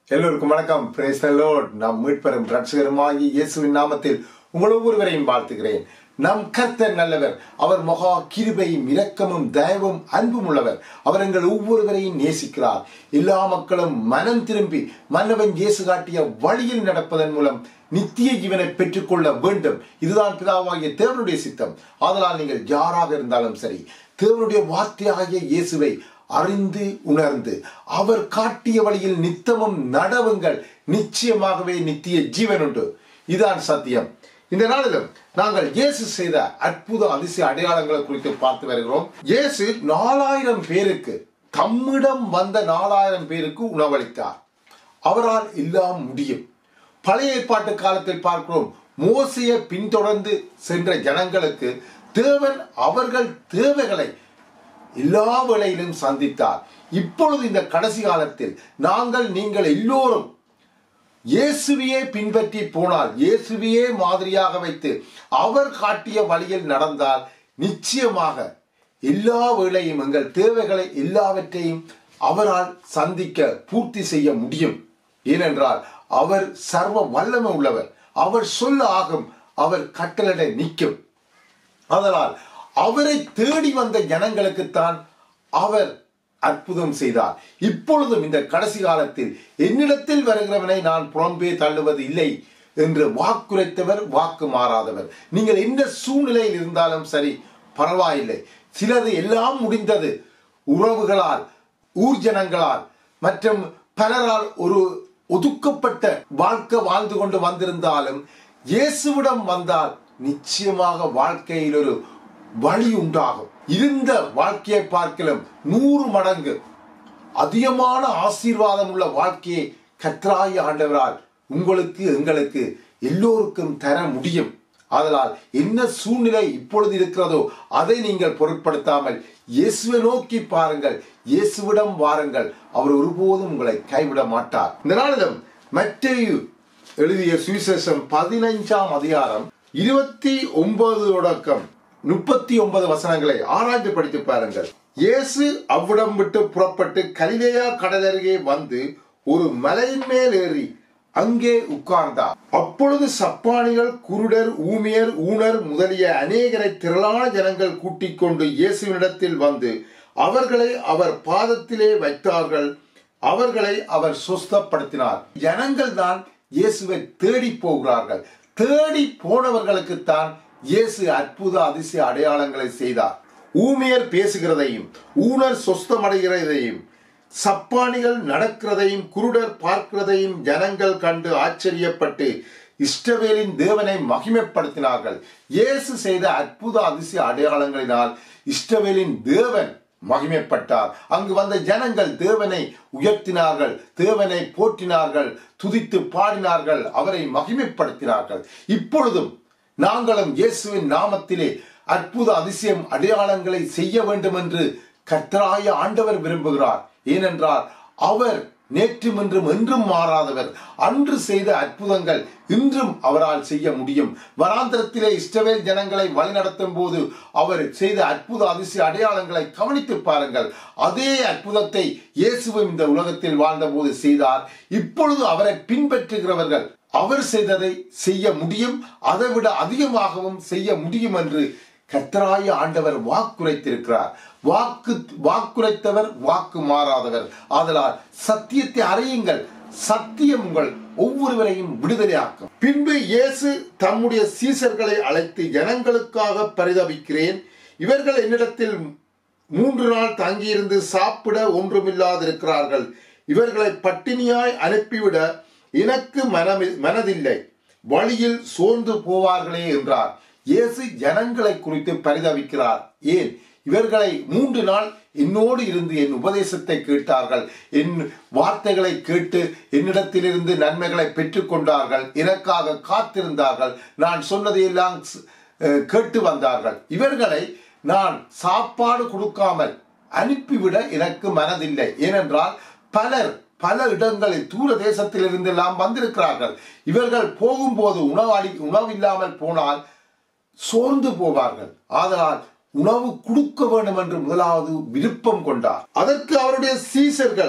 எல்லோருக்கும் வணக்கம் brace load நம் மீட்பெரும் ரட்சகருமாகி இயேசுவின் நாமத்தில் உங்கள் ஒவ்வொருவரையும் வாழ்த்துகிறேன் நம் கர்த்தர் நல்லவர் அவர் மகா கிருபையும் இரக்கமும் தயவும் அன்பும் உள்ளவர் அவர் எங்கள் ஒவ்வொருவரையும் நேசிக்கிறார் எல்லா மக்களும் மனம் திரும்பி மன்னவன் இயேசு காட்டிய வழியில் நடப்பதன் மூலம் நித்திய ஜீவனை பெற்றுக்கொள்ள வேண்டும் இதுதான் பிதாவாகிய தேவனுடைய சித்தம் ஆதலால் நீங்கள் யாராக இருந்தாலும் சரி தேவனுடைய வார்த்தையாகிய இயேசுவை அறிந்து உணர்ந்து அவர் காட்டிய வழியில் நித்தமும் நடவுங்கள் நிச்சயமாகவே நித்திய ஜீவன் உண்டு இதுதான் சத்தியம் இந்த நாளிலும் நாங்கள் இயேசு செய்த அற்புத அதிசய அடையாளங்களை குறித்து பார்த்து வருகிறோம் இயேசு நாலாயிரம் பேருக்கு தம்மிடம் வந்த நாலாயிரம் பேருக்கு உணவளித்தார் அவரால் எல்லாம் முடியும் பழைய ஏற்பாட்டு காலத்தில் பார்க்கிறோம் மோசையை பின்தொடர்ந்து சென்ற ஜனங்களுக்கு தேவன் அவர்கள் தேவைகளை எல்லா வேளையிலும் சந்தித்தார் இப்பொழுது இந்த கடைசி காலத்தில் நாங்கள் நீங்கள் எல்லோரும் இயேசுவையே பின்பற்றி போனால் இயேசுவையே மாதிரியாக வைத்து அவர் காட்டிய வழியில் நடந்தால் நிச்சயமாக எல்லா வேளையும் எங்கள் தேவைகளை எல்லாவற்றையும் அவரால் சந்திக்க பூர்த்தி செய்ய முடியும் ஏனென்றால் அவர் சர்வ வல்லமை உள்ளவர் அவர் சொல்ல ஆகும் அவர் கட்டளை நிற்கும் அதனால் அவரை தேடி வந்த ஜனங்களுக்குத்தான் அவர் அற்புதம் செய்தார் இப்பொழுதும் இந்த கடைசி காலத்தில் என்னிடத்தில் வருகிறவனை நான் புறம்பே தள்ளுவது இல்லை என்று வாக்குரைத்தவர் வாக்கு மாறாதவர் நீங்கள் எந்த சூழ்நிலையில் இருந்தாலும் சரி பரவாயில்லை சிலது எல்லாம் முடிந்தது உறவுகளால் ஊர்ஜனங்களால் மற்றும் பலரால் ஒரு ஒதுக்கப்பட்ட வாழ்க்கை வாழ்ந்து கொண்டு வந்திருந்தாலும் இயேசுவிடம் வந்தால் நிச்சயமாக வாழ்க்கையில் ஒரு வழி உண்டாகும் இருந்த வாழ்க்கையை பார்க்கலும் நூறு மடங்கு அதிகமான ஆசீர்வாதம் உள்ள வாழ்க்கையை கத்ராய ஆண்டவரால் உங்களுக்கு எங்களுக்கு எல்லோருக்கும் தர முடியும் அதனால் என்ன சூழ்நிலை இப்பொழுது இருக்கிறதோ அதை நீங்கள் பொருட்படுத்தாமல் இயேசுவை நோக்கி பாருங்கள் இயேசுவிடம் வாருங்கள் அவர் ஒருபோதும் உங்களை கைவிட மாட்டார் இந்த நாளிலும் மற்றேயு எழுதிய சுவிசேஷம் பதினைஞ்சாம் அதிகாரம் இருபத்தி ஒன்பது தொடக்கம் முப்பத்தி ஒன்பது வசனங்களை ஆராய்ந்து படித்து பாருங்கள் இயேசு அவ்விடம் விட்டு புறப்பட்டு கலிலேயா கடலருகே வந்து ஒரு மலையின் மேல் ஏறி அங்கே உட்கார்ந்தார் அப்பொழுது சப்பானிகள் குருடர் ஊமியர் ஊனர் முதலிய அநேகரை திரளான ஜனங்கள் கூட்டிக் கொண்டு இயேசுவினிடத்தில் வந்து அவர்களை அவர் பாதத்திலே வைத்தார்கள் அவர்களை அவர் சுஸ்தப்படுத்தினார் ஜனங்கள் தான் இயேசுவை தேடி போகிறார்கள் தேடி போனவர்களுக்குத்தான் இயேசு அற்புத அதிசய அடையாளங்களை செய்தார் ஊமியர் பேசுகிறதையும் ஊனர் சொஸ்தமடைகிறதையும் சப்பானிகள் நடக்கிறதையும் குருடர் பார்க்கிறதையும் ஜனங்கள் கண்டு ஆச்சரியப்பட்டு இஷ்டவேலின் தேவனை மகிமைப்படுத்தினார்கள் இயேசு செய்த அற்புத அதிசய அடையாளங்களினால் இஷ்டவேலின் தேவன் மகிமைப்பட்டார் அங்கு வந்த ஜனங்கள் தேவனை உயர்த்தினார்கள் தேவனை போற்றினார்கள் துதித்து பாடினார்கள் அவரை மகிமைப்படுத்தினார்கள் இப்பொழுதும் நாங்களும் இயேசுவின் நாமத்திலே அற்புத அதிசயம் அடையாளங்களை செய்ய வேண்டும் என்று கர்த்தராய ஆண்டவர் விரும்புகிறார் ஏனென்றால் அவர் நேற்றும் இன்றும் என்றும் மாறாதவர் அன்று செய்த அற்புதங்கள் இன்றும் அவரால் செய்ய முடியும் வராந்திரத்திலே இஷ்டவேல் ஜனங்களை வழிநடத்தும் போது அவர் செய்த அற்புத அதிசய அடையாளங்களை கவனித்து பாருங்கள் அதே அற்புதத்தை இயேசுவும் இந்த உலகத்தில் வாழ்ந்தபோது செய்தார் இப்பொழுது அவரை பின்பற்றுகிறவர்கள் அவர் செய்ததை செய்ய முடியும் அதை விட அதிகமாகவும் செய்ய முடியும் என்று கத்தராய ஆண்டவர் வாக்குரைத்திருக்கிறார் வாக்கு வாக்குரைத்தவர் வாக்கு மாறாதவர் ஆதலால் சத்தியத்தை அறியுங்கள் சத்தியம் உங்கள் ஒவ்வொருவரையும் விடுதலையாக்கும் பின்பு இயேசு தம்முடைய சீசர்களை அழைத்து ஜனங்களுக்காக பரிதவிக்கிறேன் இவர்கள் என்னிடத்தில் மூன்று நாள் தங்கியிருந்து சாப்பிட ஒன்றுமில்லாதிருக்கிறார்கள் இவர்களை பட்டினியாய் அனுப்பிவிட எனக்கு மனமி மனதில்லை வழியில் சோர்ந்து போவார்களே என்றார் இயேசு ஜனங்களை குறித்து பரிதவிக்கிறார் ஏன் இவர்களை மூன்று நாள் என்னோடு இருந்து என் உபதேசத்தை கேட்டார்கள் என் வார்த்தைகளை கேட்டு என்னிடத்திலிருந்து நன்மைகளை பெற்றுக்கொண்டார்கள் எனக்காக காத்திருந்தார்கள் நான் சொன்னதையெல்லாம் கேட்டு வந்தார்கள் இவர்களை நான் சாப்பாடு கொடுக்காமல் அனுப்பிவிட எனக்கு மனதில்லை ஏனென்றால் பலர் பல இடங்களில் தூர தேசத்தில் இருந்து எல்லாம் வந்திருக்கிறார்கள் இவர்கள் போகும்போது உணவாளி உணவில்லாமல் போனால் சோர்ந்து போவார்கள் ஆதலால் உணவு கொடுக்க வேண்டும் என்று முதலாவது விருப்பம் கொண்டார் அதற்கு அவருடைய சீசர்கள்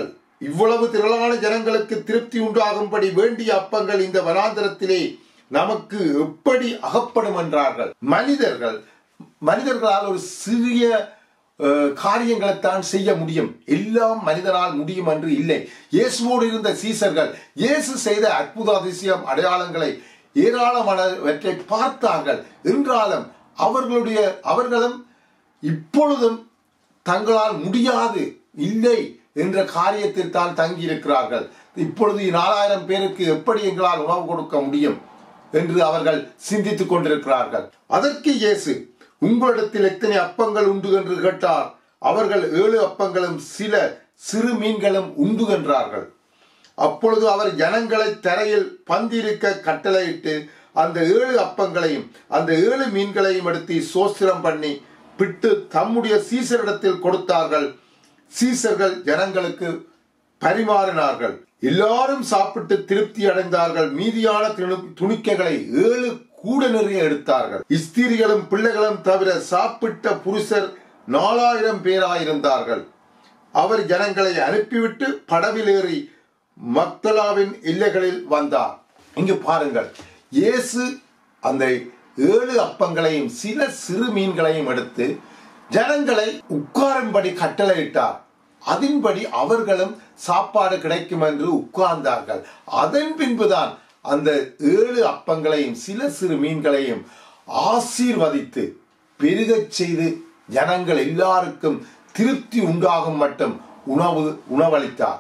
இவ்வளவு திரளான ஜனங்களுக்கு திருப்தி உண்டாகும்படி வேண்டிய அப்பங்கள் இந்த வனாந்தரத்திலே நமக்கு எப்படி அகப்படும் என்றார்கள் மனிதர்கள் மனிதர்களால் ஒரு சிறிய அஹ், காரியங்களைத்தான் செய்ய முடியும் எல்லாம் மனிதனால் முடியும் என்று இல்லை இயேசுவோடு இருந்த சீசர்கள் இயேசு செய்த அற்புத அதிசயம் அடையாளங்களை ஏராளமானவற்றை பார்த்தார்கள் என்றாலும் அவர்களுடைய அவர்களும் இப்பொழுதும் தங்களால் முடியாது இல்லை என்ற காரியத்தில் தான் தங்கியிருக்கிறார்கள் இப்பொழுது நாலாயிரம் பேருக்கு எப்படி எங்களால் உணவு கொடுக்க முடியும் என்று அவர்கள் சிந்தித்துக் கொண்டிருக்கிறார்கள் அதற்கு இயேசு உங்களிடத்தில் எத்தனை அப்பங்கள் உண்டு என்று கேட்டார் அவர்கள் ஏழு அப்பங்களும் சில சிறு மீன்களும் உண்டு என்றார்கள் அப்பொழுது அவர் ஜனங்களை தரையில் பந்திருக்க கட்டளையிட்டு அந்த ஏழு அப்பங்களையும் அந்த ஏழு மீன்களையும் எடுத்து சோஸ்திரம் பண்ணி பிட்டு தம்முடைய சீசரிடத்தில் கொடுத்தார்கள் சீசர்கள் ஜனங்களுக்கு பரிமாறினார்கள் எல்லாரும் சாப்பிட்டு திருப்தி அடைந்தார்கள் மீதியான துணு- துணிக்கைகளை ஏழு கூட நிறைய எடுத்தார்கள் ஸ்திரிகளும் பிள்ளைகளும் தவிர சாப்பிட்ட புருஷர் நாலாயிரம் பேராயிருந்தார்கள் அவர் ஜனங்களை அனுப்பிவிட்டு படவில் ஏறி மக்தலாவின் எல்லைகளில் வந்தார் இங்கு பாருங்கள் இயேசு அந்த ஏழு அப்பங்களையும் சில சிறு மீன்களையும் எடுத்து ஜனங்களை உட்காரும்படி கட்டளையிட்டார் அதன்படி அவர்களும் சாப்பாடு கிடைக்கும் என்று உட்கார்ந்தார்கள் அதன் பின்புதான் அந்த ஏழு அப்பங்களையும் சில சிறு மீன்களையும் ஆசீர்வதித்து பெருகச் செய்து ஜனங்கள் எல்லாருக்கும் திருப்தி உண்டாகும் மட்டும் உணவு உணவளித்தார்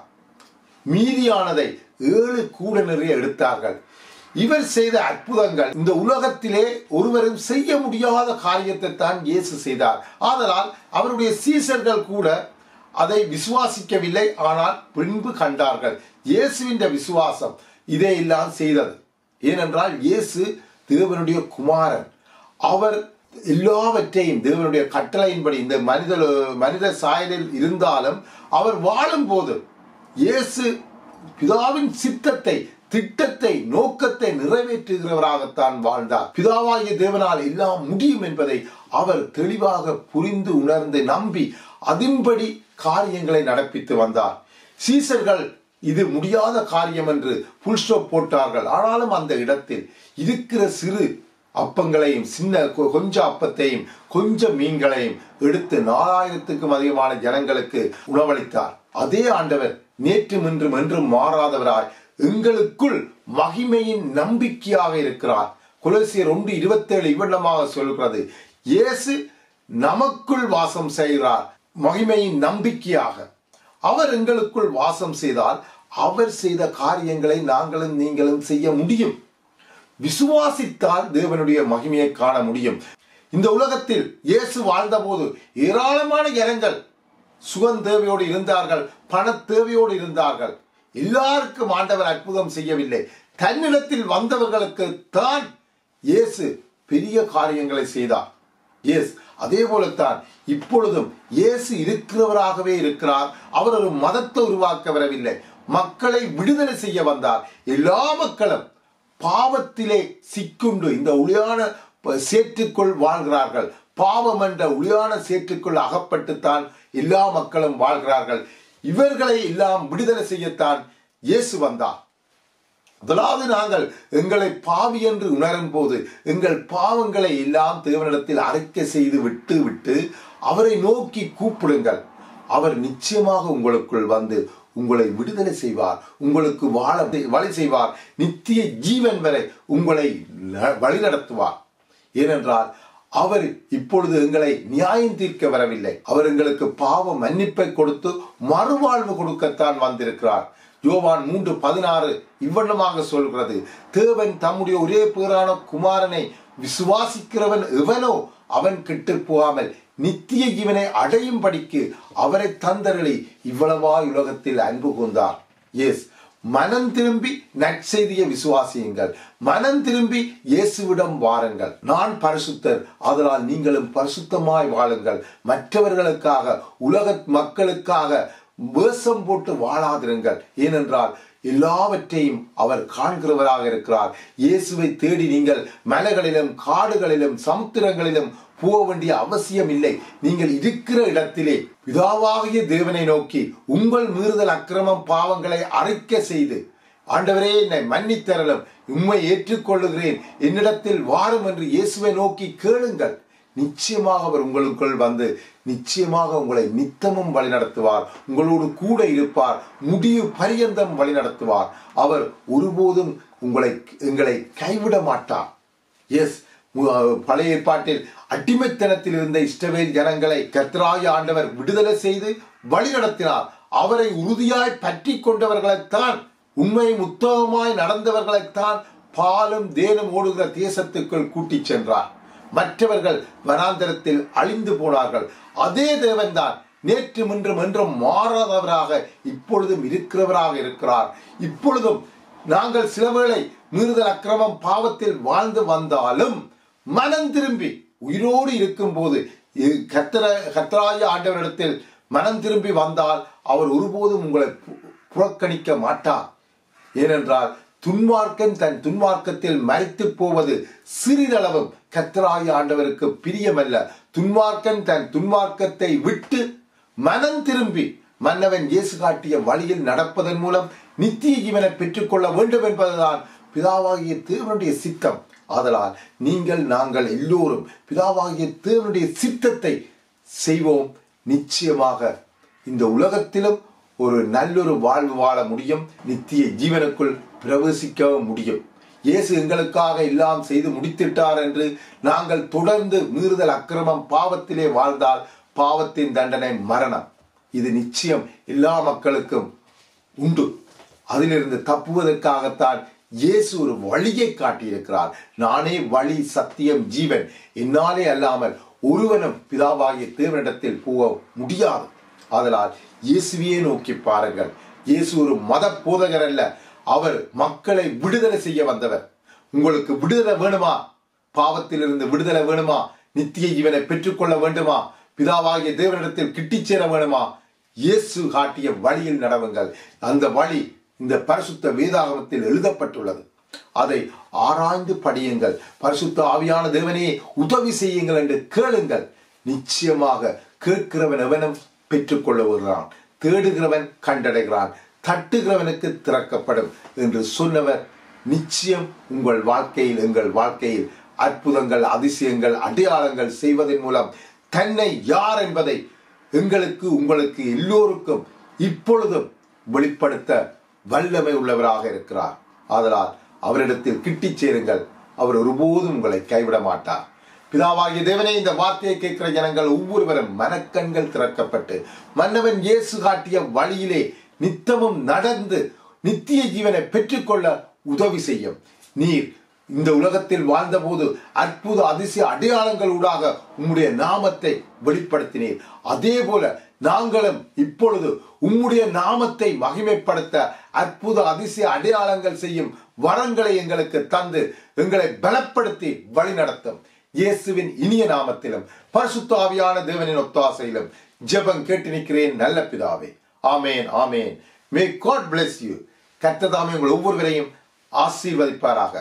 மீதியானதை ஏழு கூட நிறைய எடுத்தார்கள் இவர் செய்த அற்புதங்கள் இந்த உலகத்திலே ஒருவரும் செய்ய முடியாத காரியத்தை தான் இயேசு செய்தார் ஆதலால் அவருடைய சீசர்கள் கூட அதை விசுவாசிக்கவில்லை ஆனால் பின்பு கண்டார்கள் இயேசுவின் விசுவாசம் இதையெல்லாம் செய்தது ஏனென்றால் இயேசு தேவனுடைய குமாரன் அவர் எல்லாவற்றையும் தேவனுடைய கட்டளையின்படி இந்த மனித மனித சாயலில் இருந்தாலும் அவர் வாழும்போது இயேசு பிதாவின் சித்தத்தை திட்டத்தை நோக்கத்தை நிறைவேற்றுகிறவராகத்தான் வாழ்ந்தார் பிதாவாகிய தேவனால் எல்லாம் முடியும் என்பதை அவர் தெளிவாக புரிந்து உணர்ந்து நம்பி அதன்படி காரியங்களை நடப்பித்து வந்தார் சீசர்கள் இது முடியாத காரியம் என்று புல்ஸ்டோப் போட்டார்கள் ஆனாலும் அந்த இடத்தில் இருக்கிற சிறு அப்பங்களையும் சின்ன கொ- கொஞ்சம் அப்பத்தையும் கொஞ்சம் மீன்களையும் எடுத்து நாலாயிரத்துக்கும் அதிகமான ஜனங்களுக்கு உணவளித்தார் அதே ஆண்டவர் நேற்றும் இன்றும் என்றும் மாறாதவராய் எங்களுக்குள் மகிமையின் நம்பிக்கையாக இருக்கிறார் குலசியர் ஒன்று இருபத்தேழு இவ்வண்ணமாக சொல்கிறது இயேசு நமக்குள் வாசம் செய்கிறார் மகிமையின் நம்பிக்கையாக அவர் எங்களுக்குள் வாசம் செய்தால் அவர் செய்த காரியங்களை நாங்களும் நீங்களும் செய்ய முடியும் விசுவாசித்தால் தேவனுடைய மகிமையை காண முடியும் இந்த உலகத்தில் இயேசு வாழ்ந்தபோது ஏராளமான ஜனங்கள் சுகம் தேவையோடு இருந்தார்கள் பண தேவையோடு இருந்தார்கள் எல்லாருக்கும் ஆண்டவர் அற்புதம் செய்யவில்லை தன்னிடத்தில் வந்தவர்களுக்கு தான் இயேசு பெரிய காரியங்களை செய்தார் எஸ் அதே போலத்தான் இப்பொழுதும் இயேசு இருக்கிறவராகவே இருக்கிறார் அவர் ஒரு மதத்தை உருவாக்க வரவில்லை மக்களை விடுதலை செய்ய வந்தார் எல்லா மக்களும் பாவத்திலே சிக்குண்டு இந்த ஒளியான ப- சேற்றுக்குள் வாழ்கிறார்கள் பாவம் என்ற ஒளியான சேற்றுக்குள் அகப்பட்டுத்தான் எல்லா மக்களும் வாழ்கிறார்கள் இவர்களை எல்லாம் விடுதலை செய்யத்தான் இயேசு வந்தார் முதலாவது நாங்கள் எங்களை பாவி என்று உணரும் போது எங்கள் பாவங்களை எல்லாம் தேவனிடத்தில் அறிக்கை செய்து விட்டு விட்டு அவரை நோக்கி கூப்பிடுங்கள் அவர் நிச்சயமாக உங்களுக்குள் வந்து உங்களை விடுதலை செய்வார் உங்களுக்கு வாழ வழி செய்வார் நித்திய ஜீவன் வரை உங்களை ந- வழிநடத்துவார் ஏனென்றால் அவர் இப்பொழுது எங்களை நியாயம் தீர்க்க வரவில்லை அவர் எங்களுக்கு பாவ மன்னிப்பை கொடுத்து மறுவாழ்வு கொடுக்கத்தான் வந்திருக்கிறார் யோவான் மூன்று பதினாறு இவ்வண்ணமாக சொல்கிறது தேவன் தம்முடைய ஒரே பேரான குமாரனை விசுவாசிக்கிறவன் எவனோ அவன் கெட்டு போகாமல் நித்திய ஜீவனை அடையும் படிக்கு அவரை தந்தரளி இவ்வளவா உலகத்தில் அன்பு கூர்ந்தார் எஸ் மனம் திரும்பி நற்செய்தியை விசுவாசியுங்கள் மனம் திரும்பி இயேசுவிடம் வாருங்கள் நான் பரிசுத்தர் அதனால் நீங்களும் பரிசுத்தமாய் வாழுங்கள் மற்றவர்களுக்காக உலக மக்களுக்காக வேஷம் போட்டு வாழாதிருங்கள் ஏனென்றால் எல்லாவற்றையும் அவர் காண்கிறவராக இருக்கிறார் இயேசுவை தேடி நீங்கள் மலைகளிலும் காடுகளிலும் சமுத்திரங்களிலும் போக வேண்டிய அவசியம் இல்லை நீங்கள் இருக்கிற இடத்திலே பிதாவாகிய தேவனை நோக்கி உங்கள் மீறுதல் அக்கிரமம் பாவங்களை அறிக்கை செய்து ஆண்டவரே என்னை மன்னித்தரலும் உண்மை ஏற்றுக்கொள்ளுகிறேன் என்னிடத்தில் வாரும் என்று இயேசுவை நோக்கி கேளுங்கள் நிச்சயமாக அவர் உங்களுக்குள் வந்து நிச்சயமாக உங்களை நித்தமும் வழிநடத்துவார் உங்களோடு கூட இருப்பார் முடிவு பரியந்தம் வழிநடத்துவார் அவர் ஒருபோதும் உங்களை எங்களை கைவிட மாட்டார் எஸ் பழைய ஏற்பாட்டில் அடிமைத்தனத்தில் இருந்த இஷ்டவேல் ஜனங்களை கர்த்தராய ஆண்டவர் விடுதலை செய்து வழிநடத்தினார் அவரை உறுதியாய் பற்றி கொண்டவர்களைத்தான் உண்மையும் உத்தமமாய் நடந்தவர்களைத்தான் பாலும் தேனும் ஓடுகிற தேசத்துக்குள் கூட்டிச் சென்றார் மற்றவர்கள் வனாந்தரத்தில் அழிந்து போனார்கள் அதே தேவன்தான் நேற்று இன்றும் என்றும் மாறாதவராக இப்பொழுதும் இருக்கிறவராக இருக்கிறார் இப்பொழுதும் நாங்கள் சிலவேளை மீறுதல் அக்கிரமம் பாவத்தில் வாழ்ந்து வந்தாலும் மனம் திரும்பி உயிரோடு இருக்கும் போது கத்தர கத்தராய ஆண்டவரிடத்தில் மனம் திரும்பி வந்தால் அவர் ஒருபோதும் உங்களை புறக்கணிக்க மாட்டார் ஏனென்றால் துன்மார்க்கன் தன் துன்மார்க்கத்தில் மறைத்து போவது சிறிதளவும் கத்தராய ஆண்டவருக்கு பிரியமல்ல துன்மார்க்கன் தன் துன்மார்க்கத்தை விட்டு மனம் திரும்பி மன்னவன் இயேசு காட்டிய வழியில் நடப்பதன் மூலம் நித்திய ஜீவனை பெற்றுக்கொள்ள வேண்டும் என்பதுதான் பிதாவாகிய தேவனுடைய சித்தம் ஆதலால் நீங்கள் நாங்கள் எல்லோரும் பிதாவாகிய தேவனுடைய சித்தத்தை செய்வோம் நிச்சயமாக இந்த உலகத்திலும் ஒரு நல்லொரு வாழ்வு வாழ முடியும் நித்திய ஜீவனுக்குள் பிரவேசிக்கவும் முடியும் இயேசு எங்களுக்காக எல்லாம் செய்து முடித்திட்டார் என்று நாங்கள் தொடர்ந்து மீறுதல் அக்கிரமம் பாவத்திலே வாழ்ந்தால் பாவத்தின் தண்டனை மரணம் இது நிச்சயம் எல்லா மக்களுக்கும் உண்டு அதிலிருந்து தப்புவதற்காகத்தான் இயேசு ஒரு வழியை காட்டியிருக்கிறார் நானே வழி சத்தியம் ஜீவன் என்னாலே அல்லாமல் ஒருவனும் பிதாவாகிய தேவனிடத்தில் போக முடியாது அதனால் இயேசுவையே நோக்கி பாருங்கள் இயேசு ஒரு மத போதகர் அல்ல அவர் மக்களை விடுதலை செய்ய வந்தவர் உங்களுக்கு விடுதலை வேணுமா பாவத்திலிருந்து விடுதலை வேணுமா நித்திய ஜீவனை பெற்றுக்கொள்ள வேண்டுமா பிதாவாகிய தேவனிடத்தில் கிட்டிச் சேர வேணுமா இயேசு காட்டிய வழியில் நடவுங்கள் அந்த வழி இந்த பரிசுத்த வேதாகமத்தில் எழுதப்பட்டுள்ளது அதை ஆராய்ந்து படியுங்கள் பரிசுத்த ஆவியான தேவனே உதவி செய்யுங்கள் என்று கேளுங்கள் நிச்சயமாக கேட்கிறவன் எவனும் பெற்றுக்கொள்ள வருகிறான் தேடுகிறவன் கண்டடைகிறான் தட்டுகிறவனுக்கு திறக்கப்படும் என்று சொன்னவர் நிச்சயம் உங்கள் வாழ்க்கையில் எங்கள் வாழ்க்கையில் அற்புதங்கள் அதிசயங்கள் அடையாளங்கள் செய்வதன் மூலம் தன்னை யார் என்பதை எங்களுக்கு உங்களுக்கு எல்லோருக்கும் இப்பொழுதும் வெளிப்படுத்த வல்லமை உள்ளவராக இருக்கிறார் ஆதலால் அவரிடத்தில் கிட்டிச் சேருங்கள் அவர் ஒருபோதும் உங்களை கைவிட மாட்டார் பிதாவாகிய தேவனே இந்த வார்த்தையை கேட்கிற ஜனங்கள் ஒவ்வொருவரும் மனக்கண்கள் திறக்கப்பட்டு மன்னவன் இயேசு காட்டிய வழியிலே நித்தமும் நடந்து நித்திய ஜீவனை பெற்றுக்கொள்ள உதவி செய்யும் நீர் இந்த உலகத்தில் வாழ்ந்தபோது அற்புத அதிசய அடையாளங்களூடாக உம்முடைய நாமத்தை வெளிப்படுத்தினீர் அதே போல நாங்களும் இப்பொழுது உம்முடைய நாமத்தை மகிமைப்படுத்த அற்புத அதிசய அடையாளங்கள் செய்யும் வரங்களை எங்களுக்கு தந்து எங்களை பலப்படுத்தி வழிநடத்தும் இயேசுவின் இனிய நாமத்திலும் பரிசுத்த ஆவியான தேவனின் ஒத்தாசையிலும் ஜெபம் கேட்டு நிற்கிறேன் நல்ல பிதாவே ஆமேன் ஆமேன் மே காட் பிளஸ் யூ கர்த்ததாமே உங்கள் ஒவ்வொருவரையும் ஆசீர்வதிப்பாராக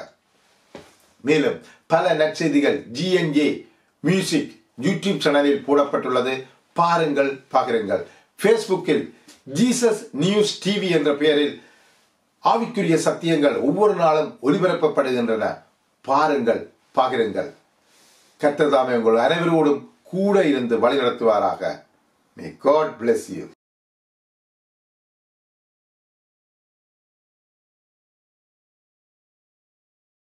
மேலும் பல நற்செய்திகள் ஜிஎன்ஜே மியூசிக் யூடியூப் சேனலில் போடப்பட்டுள்ளது பாருங்கள் பகிருங்கள் ஃபேஸ்புக்கில் ஜீசஸ் நியூஸ் டிவி என்ற பெயரில் ஆவிக்குரிய சத்தியங்கள் ஒவ்வொரு நாளும் ஒலிபரப்பப்படுகின்றன பாருங்கள் பகிருங்கள் கர்த்ததாமே உங்கள் அனைவரோடும் கூட இருந்து வழிநடத்துவாராக மே காட் பிளஸ் யூ